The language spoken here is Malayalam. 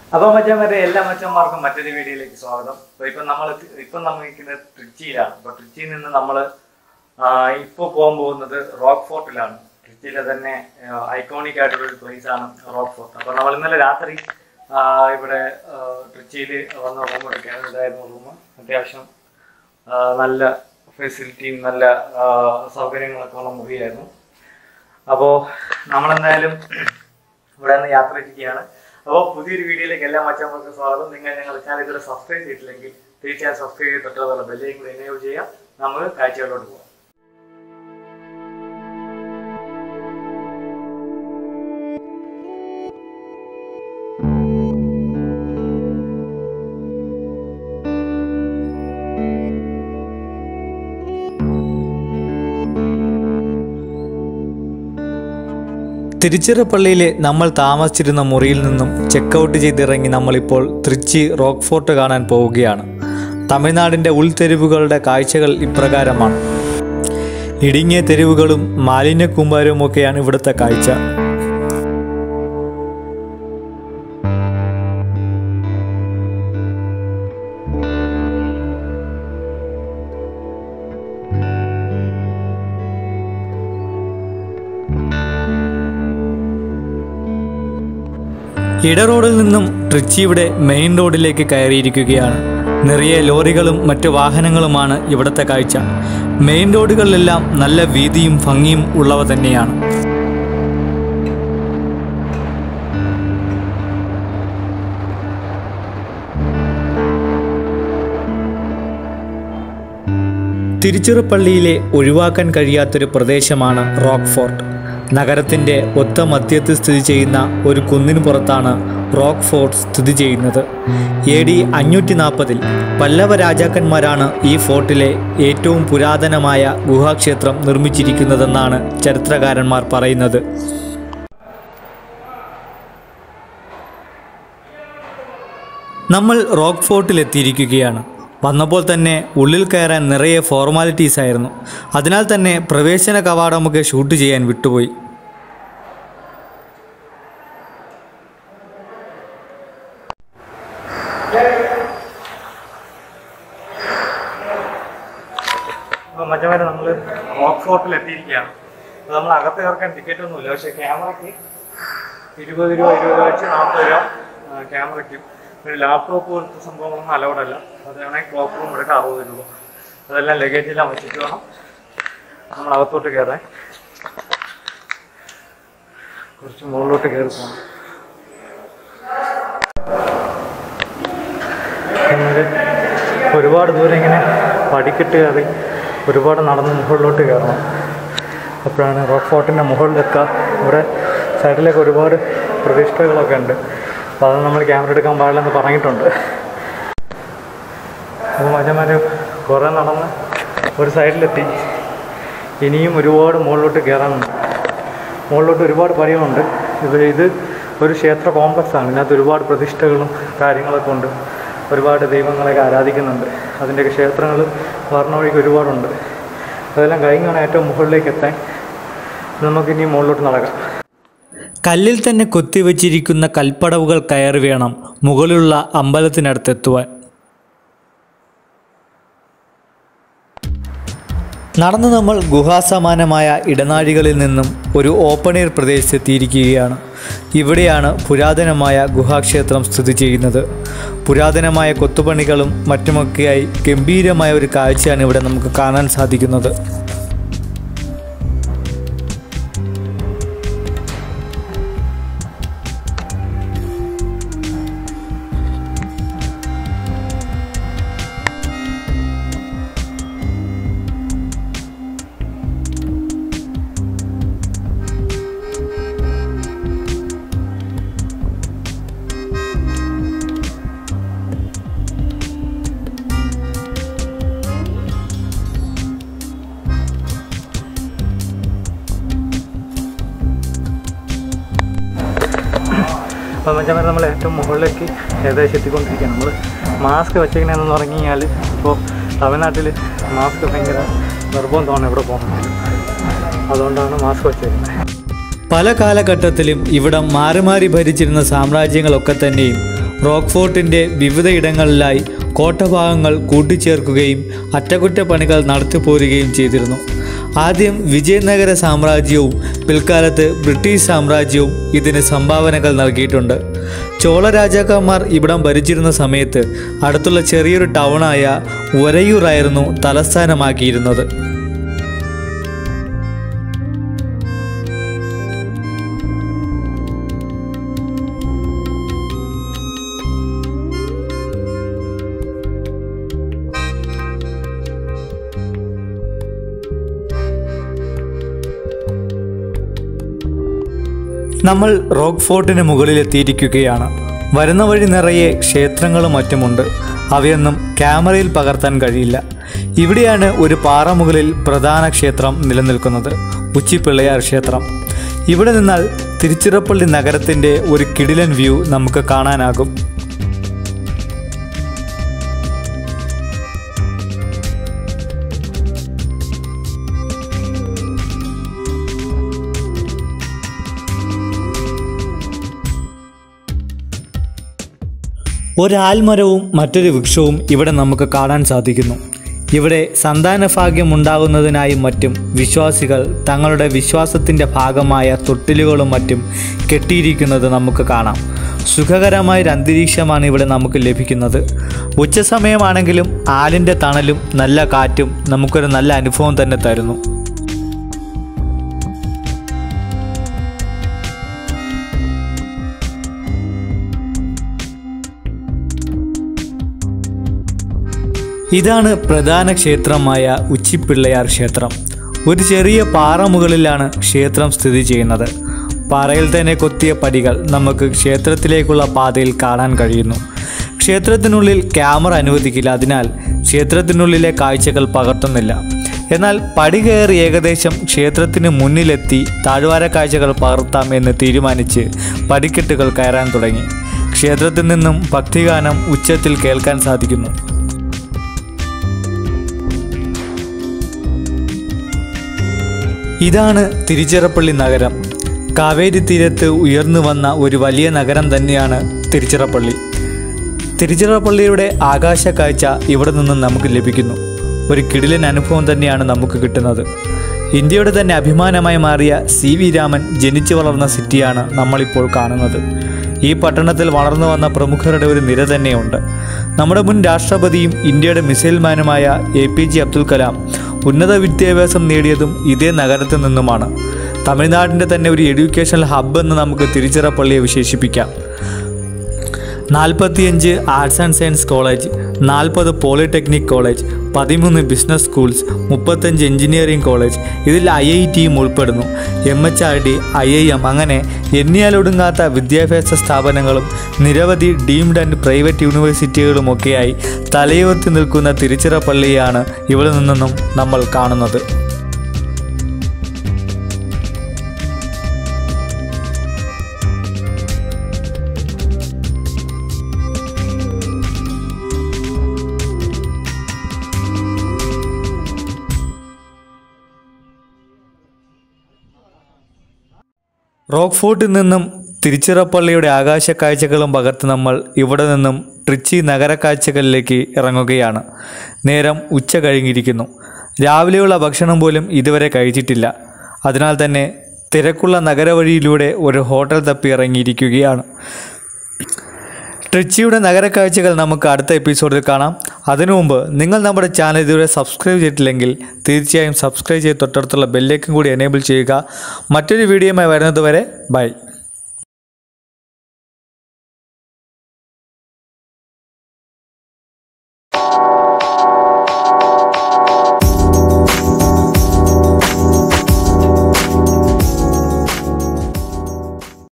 അപ്പൊ മച്ചാന്മാരെ എല്ലാ മച്ചന്മാർക്കും മറ്റൊരു വീഡിയോയിലേക്ക് സ്വാഗതം അപ്പൊ ഇപ്പൊ നമ്മൾ ഇപ്പൊ നമ്മൾ നിൽക്കുന്നത് ട്രിച്ചിയിലാണ് അപ്പൊ ട്രിച്ചിയിൽ നിന്ന് നമ്മൾ ഇപ്പൊ പോകാൻ പോകുന്നത് റോക്ക് ഫോർട്ടിലാണ് ട്രിച്ചിയിലെ തന്നെ ഐക്കോണിക് ആയിട്ടുള്ള ഒരു പ്ലേസ് ആണ് റോക്ക് ഫോർട്ട് അപ്പൊ നമ്മൾ ഇന്നലെ രാത്രി ആ, ഇവിടെ ട്രിച്ചിയിൽ വന്ന റൂം എടുക്കുകയാണ് ഇതായിരുന്നു റൂം അത്യാവശ്യം ആ, നല്ല ഫെസിലിറ്റിയും നല്ല ആ, സൗകര്യങ്ങളൊക്കെ ഉള്ള മുറിയായിരുന്നു അപ്പോൾ നമ്മളെന്തായാലും ഇവിടെ നിന്ന് യാത്ര ചെയ്യുകയാണ് അപ്പോൾ പുതിയൊരു വീഡിയോയിലേക്ക് എല്ലാ മച്ചന്മാർക്കും സ്വാഗതം നിങ്ങൾ ഞങ്ങളുടെ ചാനൽ ഇതുവരെ സബ്സ്ക്രൈബ് ചെയ്തിട്ടില്ലെങ്കിൽ തീർച്ചയായും സബ്സ്ക്രൈബ് ചെയ്ത് തൊട്ടുള്ള ബെല്ലേക്ക് കൂടി എനേബിൾ ചെയ്യാം നമുക്ക് കാഴ്ചകളിലോട്ട് പോകാം തിരുച്ചിറപ്പള്ളിയിലെ നമ്മൾ താമസിച്ചിരുന്ന മുറിയിൽ നിന്നും ചെക്കൗട്ട് ചെയ്തിറങ്ങി നമ്മളിപ്പോൾ തൃച്ചി റോക്ക് ഫോർട്ട് കാണാൻ പോവുകയാണ് തമിഴ്നാടിൻ്റെ ഉൾതെരുവുകളുടെ കാഴ്ചകൾ ഇപ്രകാരമാണ് ഇടുങ്ങിയ തെരുവുകളും മാലിന്യ കൂമ്പാരവുമൊക്കെയാണ് ഇവിടുത്തെ കാഴ്ച ഇടറോഡിൽ നിന്നും ട്രിച്ചിയുടെ മെയിൻ റോഡിലേക്ക് കയറിയിരിക്കുകയാണ് നിറയെ ലോറികളും മറ്റു വാഹനങ്ങളുമാണ് ഇവിടുത്തെ കാഴ്ച മെയിൻ റോഡുകളിലെല്ലാം നല്ല വീതിയും ഭംഗിയും ഉള്ളവ തന്നെയാണ് തിരുച്ചിറപ്പള്ളിയിലെ ഒഴിവാക്കാൻ കഴിയാത്തൊരു പ്രദേശമാണ് റോക്ക് ഫോർട്ട് നഗരത്തിൻ്റെ ഒത്ത മധ്യത്തിൽ സ്ഥിതി ചെയ്യുന്ന ഒരു കുന്നിന് പുറത്താണ് റോക്ക് ഫോർട്ട് സ്ഥിതി ചെയ്യുന്നത് എ ഡി അഞ്ഞൂറ്റി നാൽപ്പതിൽ പല്ലവ രാജാക്കന്മാരാണ് ഈ ഫോർട്ടിലെ ഏറ്റവും പുരാതനമായ ഗുഹാക്ഷേത്രം നിർമ്മിച്ചിരിക്കുന്നതെന്നാണ് ചരിത്രകാരന്മാർ പറയുന്നത് നമ്മൾ റോക്ക് ഫോർട്ടിൽ എത്തിയിരിക്കുകയാണ് വന്നപ്പോൾ തന്നെ ഉള്ളിൽ കയറാൻ നിറയെ ഫോർമാലിറ്റീസ് ആയിരുന്നു അതിനാൽ തന്നെ പ്രവേശന കവാടമൊക്കെ ഷൂട്ട് ചെയ്യാൻ വിട്ടുപോയി അപ്പോൾ മറ്റവരെ നമ്മൾ റോക്ക് ഫോർട്ടിൽ എത്തിയിരിക്കുകയാണ് അപ്പോൾ നമ്മൾ അകത്ത് കയറാൻ ടിക്കറ്റ് ഒന്നുമില്ല പക്ഷേ ക്യാമറയ്ക്ക് ഇരുപത് രൂപ ഇരുപത് രൂപ വെച്ച് നാൽപ്പത് രൂപ ആ, ക്യാമറയ്ക്കും പിന്നെ ലാപ്ടോപ്പ് പോലത്തെ സംഭവങ്ങളൊന്നും അലൗഡ് അല്ല അതാണെങ്കിൽ ക്ലോക്ക് റൂം എടുക്കാൻ അറുപത് രൂപ അതെല്ലാം ലഗേജെല്ലാം വെച്ചിട്ട് വേണം നമ്മൾ അകത്തോട്ട് കയറാൻ കുറച്ച് മുകളിലോട്ട് കയറി പോകണം എന്നിട്ട് ഒരുപാട് ദൂരം ഇങ്ങനെ പടിക്കെട്ട് കയറി ഒരുപാട് നടന്ന് മുകളിലോട്ട് കയറണം അപ്പോഴാണ് റോക്ക് ഫോർട്ടിൻ്റെ മുകളിലെത്തുക ഇവിടെ സൈഡിലൊക്കെ ഒരുപാട് പ്രതിഷ്ഠകളൊക്കെ ഉണ്ട് അപ്പോൾ അത് നമ്മൾ ക്യാമറ എടുക്കാൻ പാടില്ലെന്ന് പറഞ്ഞിട്ടുണ്ട് അപ്പോൾ മജമാര് കുറേ നടന്ന് ഒരു സൈഡിലെത്തി ഇനിയും ഒരുപാട് മുകളിലോട്ട് കയറാനുണ്ട് മുകളിലോട്ട് ഒരുപാട് പടികളുണ്ട് ഇത് ഇത് ഒരു ക്ഷേത്ര കോംപ്ലക്സ് ആണ് ഇതിനകത്ത് ഒരുപാട് പ്രതിഷ്ഠകളും കാര്യങ്ങളൊക്കെ ഉണ്ട് ഒരുപാട് ദൈവങ്ങളെയൊക്കെ ആരാധിക്കുന്നുണ്ട് അതിൻ്റെയൊക്കെ ക്ഷേത്രങ്ങൾ വർണ്ണ വഴിക്ക് ഒരുപാടുണ്ട് അതെല്ലാം കഴിഞ്ഞാണ് ഏറ്റവും മുകളിലേക്ക് എത്താൻ നമുക്കിനി മുകളിലോട്ട് നടക്കാം കല്ലിൽ തന്നെ കൊത്തിവെച്ചിരിക്കുന്ന കൽപ്പടവുകൾ കയറി വേണം മുകളിലുള്ള അമ്പലത്തിനടുത്തെത്തുവാൻ നടന്ന് നമ്മൾ ഗുഹാസമാനമായ ഇടനാഴികളിൽ നിന്നും ഒരു ഓപ്പൺ എയർ പ്രദേശത്തെത്തിയിരിക്കുകയാണ് ഇവിടെയാണ് പുരാതനമായ ഗുഹാക്ഷേത്രം സ്ഥിതി ചെയ്യുന്നത് പുരാതനമായ കൊത്തുപണികളും മറ്റുമൊക്കെയായി ഗംഭീരമായ ഒരു കാഴ്ചയാണ് ഇവിടെ നമുക്ക് കാണാൻ സാധിക്കുന്നത് അപ്പോൾ മച്ചാൻ നമ്മൾ ഏറ്റവും മുകളിലേക്ക് ഏകദേശം എത്തിക്കൊണ്ടിരിക്കുകയാണ് നമ്മൾ മാസ്ക് വെച്ചേക്കണെന്ന് പറഞ്ഞു കഴിഞ്ഞാൽ ഇപ്പോൾ തമിഴ്നാട്ടിൽ മാസ്ക് ഭയങ്കര നിർബന്ധമാണ് ഇവിടെ പോകാൻ അതുകൊണ്ടാണ് മാസ്ക് വെച്ചേക്കുന്നത് പല കാലഘട്ടത്തിലും ഇവിടം മാറി മാറി ഭരിച്ചിരുന്ന സാമ്രാജ്യങ്ങളൊക്കെ തന്നെയും റോക്ക്ഫോർട്ടിൻ്റെ വിവിധയിടങ്ങളിലായി കോട്ടഭാഗങ്ങൾ കൂട്ടിച്ചേർക്കുകയും അറ്റകുറ്റപ്പണികൾ നടത്തിപ്പോരുകയും ചെയ്തിരുന്നു ആദ്യം വിജയനഗര സാമ്രാജ്യവും പിൽക്കാലത്ത് ബ്രിട്ടീഷ് സാമ്രാജ്യവും ഇതിന് സംഭാവനകൾ നൽകിയിട്ടുണ്ട് ചോള രാജാക്കന്മാർ ഇവിടം ഭരിച്ചിരുന്ന സമയത്ത് അടുത്തുള്ള ചെറിയൊരു ടൗണായ ഒരയൂറായിരുന്നു തലസ്ഥാനമാക്കിയിരുന്നത് നമ്മൾ റോക്ക് ഫോർട്ടിന് മുകളിലെത്തിയിരിക്കുകയാണ് വരുന്ന വഴി നിറയെ ക്ഷേത്രങ്ങളും മറ്റുമുണ്ട് അവയൊന്നും ക്യാമറയിൽ പകർത്താൻ കഴിയില്ല ഇവിടെയാണ് ഒരു പാറമുകളിൽ പ്രധാന ക്ഷേത്രം നിലനിൽക്കുന്നത് ഉച്ചിപ്പിള്ളയാർ ക്ഷേത്രം ഇവിടെ നിന്നാൽ തിരുച്ചിറപ്പള്ളി നഗരത്തിൻ്റെ ഒരു കിടിലൻ വ്യൂ നമുക്ക് കാണാനാകും ഒരാൽമരവും മറ്റൊരു വൃക്ഷവും ഇവിടെ നമുക്ക് കാണാൻ സാധിക്കുന്നു ഇവിടെ സന്താനഭാഗ്യം ഉണ്ടാകുന്നതിനായും മറ്റും വിശ്വാസികൾ തങ്ങളുടെ വിശ്വാസത്തിൻ്റെ ഭാഗമായ തൊട്ടിലുകളും മറ്റും കെട്ടിയിരിക്കുന്നത് നമുക്ക് കാണാം സുഖകരമായൊരു അന്തരീക്ഷമാണ് ഇവിടെ നമുക്ക് ലഭിക്കുന്നത് ഉച്ചസമയമാണെങ്കിലും ആലിൻ്റെ തണലും നല്ല കാറ്റും നമുക്കൊരു നല്ല അനുഭവം തന്നെ തരുന്നു ഇതാണ് പ്രധാന ക്ഷേത്രമായ ഉച്ചിപ്പിള്ളയാർ ക്ഷേത്രം ഒരു ചെറിയ പാറ മുകളിലാണ് ക്ഷേത്രം സ്ഥിതി ചെയ്യുന്നത് പാറയിൽ തന്നെ കൊത്തിയ പടികൾ നമുക്ക് ക്ഷേത്രത്തിലേക്കുള്ള പാതയിൽ കാണാൻ കഴിയുന്നു ക്ഷേത്രത്തിനുള്ളിൽ ക്യാമറ അനുവദിക്കില്ല അതിനാൽ ക്ഷേത്രത്തിനുള്ളിലെ കാഴ്ചകൾ പകർത്തുന്നില്ല എന്നാൽ പടി കയറി ഏകദേശം ക്ഷേത്രത്തിന് മുന്നിലെത്തി താഴ്വാര കാഴ്ചകൾ പകർത്താം എന്ന് തീരുമാനിച്ച് പടിക്കെട്ടുകൾ കയറാൻ തുടങ്ങി ക്ഷേത്രത്തിൽ നിന്നും ഭക്തിഗാനം ഉച്ചത്തിൽ കേൾക്കാൻ സാധിക്കുന്നു ഇതാണ് തിരുച്ചിറപ്പള്ളി നഗരം കാവേരി തീരത്ത് ഉയർന്നു വന്ന ഒരു വലിയ നഗരം തന്നെയാണ് തിരുച്ചിറപ്പള്ളി തിരുച്ചിറപ്പള്ളിയുടെ ആകാശ കാഴ്ച ഇവിടെ നിന്നും നമുക്ക് ലഭിക്കുന്നു ഒരു കിടിലൻ അനുഭവം തന്നെയാണ് നമുക്ക് കിട്ടുന്നത് ഇന്ത്യയുടെ തന്നെ അഭിമാനമായി മാറിയ സി വി രാമൻ ജനിച്ചു വളർന്ന സിറ്റിയാണ് നമ്മളിപ്പോൾ കാണുന്നത് ഈ പട്ടണത്തിൽ വളർന്നു വന്ന പ്രമുഖരുടെ ഒരു നിര തന്നെയുണ്ട് നമ്മുടെ മുൻ രാഷ്ട്രപതിയും ഇന്ത്യയുടെ മിസൈൽ മാനുമായ A P J Abdul Kalam ഉന്നത വിദ്യാഭ്യാസം നേടിയതും ഇതേ നഗരത്തിൽ നിന്നുമാണ് തമിഴ്നാടിൻ്റെ തന്നെ ഒരു എഡ്യൂക്കേഷണൽ ഹബ്ബ് എന്ന് നമുക്ക് തിരുച്ചിറപ്പള്ളിയെ വിശേഷിപ്പിക്കാം നാൽപ്പത്തിയഞ്ച് ആർട്സ് ആൻഡ് സയൻസ് കോളേജ് നാൽപ്പത് പോളിടെക്നിക് കോളേജ് പതിമൂന്ന് ബിസിനസ് സ്കൂൾസ് മുപ്പത്തഞ്ച് എഞ്ചിനീയറിംഗ് കോളേജ് ഇതിൽ ഐ ഐ ടിയും ഉൾപ്പെടുന്നു M H R D I I M അങ്ങനെ എണ്ണിയാലൊടുങ്ങാത്ത വിദ്യാഭ്യാസ സ്ഥാപനങ്ങളും നിരവധി ഡീംഡ് ആൻഡ് പ്രൈവറ്റ് യൂണിവേഴ്സിറ്റികളുമൊക്കെയായി തലയുയർത്തി നിൽക്കുന്ന തിരുച്ചിറപ്പള്ളിയാണ് ഇവിടെ നിന്നും നമ്മൾ കാണുന്നത് റോക്ക് ഫോർട്ടിൽ നിന്നും തിരുച്ചിറപ്പള്ളിയുടെ ആകാശ കാഴ്ചകളും പകർത്ത് നമ്മൾ ഇവിടെ നിന്നും ട്രിച്ചി നഗര കാഴ്ചകളിലേക്ക് ഇറങ്ങുകയാണ് നേരം ഉച്ച കഴിഞ്ഞിരിക്കുന്നു രാവിലെയുള്ള ഭക്ഷണം പോലും ഇതുവരെ കഴിച്ചിട്ടില്ല അതിനാൽ തന്നെ തിരക്കുള്ള നഗരവഴിയിലൂടെ ഒരു ഹോട്ടൽ തപ്പി ഇറങ്ങിയിരിക്കുകയാണ് ട്രിച്ചിയുടെ നഗരക്കാഴ്ചകൾ നമുക്ക് അടുത്ത എപ്പിസോഡിൽ കാണാം അതിനു മുമ്പ് നിങ്ങൾ നമ്മുടെ ചാനൽ ഇതുവരെ സബ്സ്ക്രൈബ് ചെയ്തിട്ടില്ലെങ്കിൽ തീർച്ചയായും സബ്സ്ക്രൈബ് ചെയ്ത് തൊട്ടടുത്തുള്ള ബെല്ലേക്കും കൂടി എനേബിൾ ചെയ്യുക മറ്റൊരു വീഡിയോയുമായി വരുന്നത് വരെ ബൈ